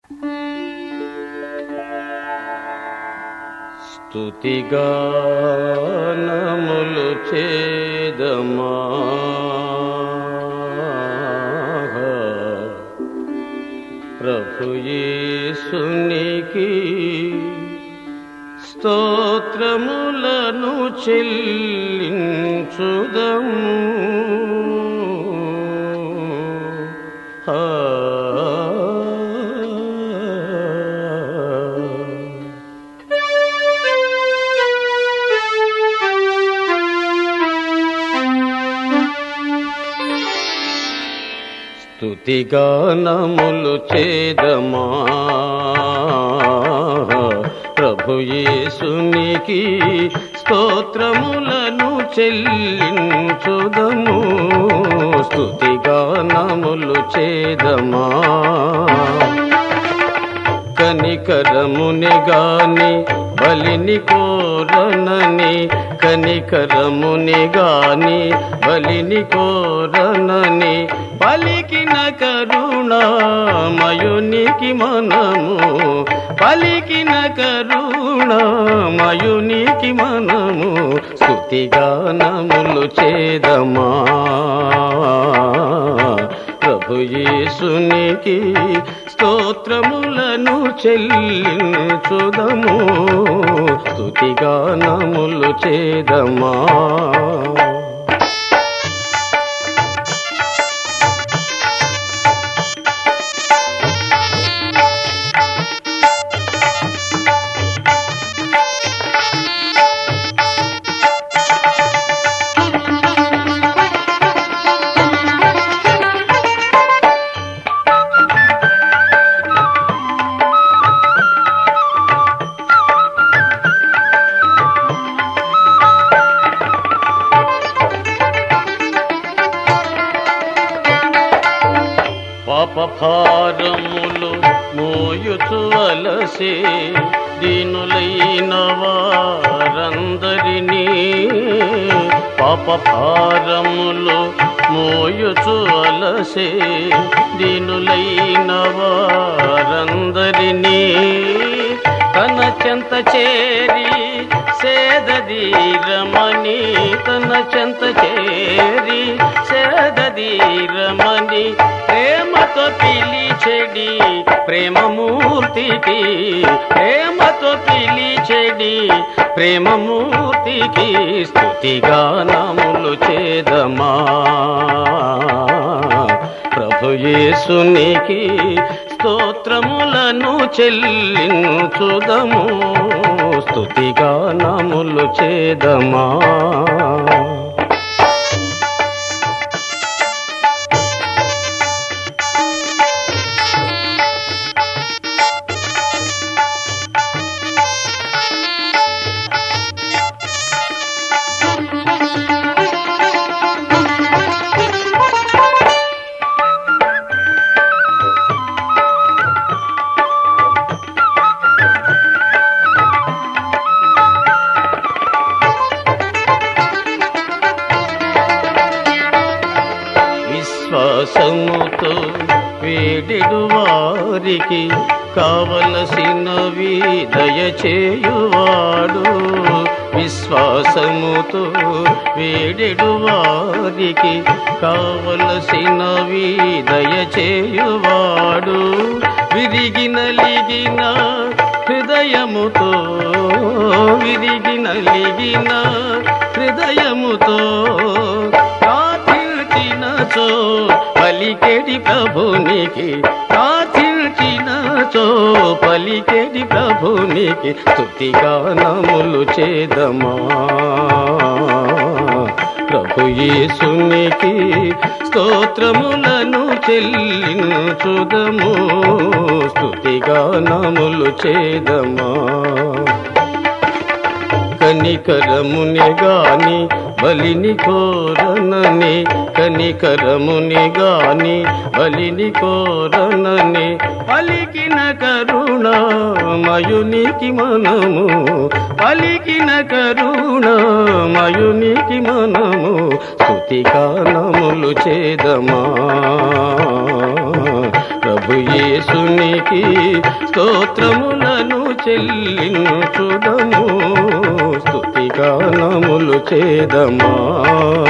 స్తుతిగానములు చేదమా ప్రభుయేసునికి స్తోత్రములను చెల్లించుదము ఆ స్తుతిగానములు చేదమా ప్రభుయేసునికి స్తోత్రములను చెల్లించుదము స్తుతిగానములు చేదమా కనికరముని గాని బలిని కోరనని కనికరముని గాని బలిని కోరనని పలికిన కరుణామయునికి మనము పలికిన కరుణామయునికి మనము స్తుతిగానములు చేదమా ప్రభుయేసునికి స్తోత్రములను చెల్లించుదము స్తుతిగానములు చేదమా పాప భారములు మోయుచు అలసే దీనులైన వారందరినీ పాప భారములు మోయుచు అలసే దీనులైన వారందరినీ తన చెంత చేరి సేదీరమణి తన చెంత చేరి సేదీరమణి ప్రేమతో పిలిచెడి ప్రేమమూర్తికి ప్రేమతో పిలిచెడి ప్రేమమూర్తికి స్తుతిగానములు చేదమా ప్రభుయేసునికి స్తోత్రములను చెల్లించుదము స్తుతిగానములు చేదమా విశ్వాసముతో వేడెడు వారికి కావలసినవి దయచేయువాడు విశ్వాసముతో వేడెడు వారికి కావలసినవి దయచేయువాడు విరిగి నలిగిన హృదయముతో విరిగి నలిగిన హృదయముతో ప్రార్థించినచో పలికెడి ప్రభునికి ప్రార్థించినచో పలికెడి ప్రభునికి స్తుతిగానములు చేదమా ప్రభు యేసునికి స్తోత్రములను చెల్లించుదము స్తుతిగానములు చేదమా కనికరముని గాని బలిని కోరనని కనికరముని గాని బలిని కోరనని పలికిన కరుణామయునికి మనము పలికిన కరుణామయునికి మనము స్తుతిగానములు చేదమా ప్రభు ప్రభు యేసునికి స్తోత్రములను చెల్లించుదము స్తుతిగానములు చేదమా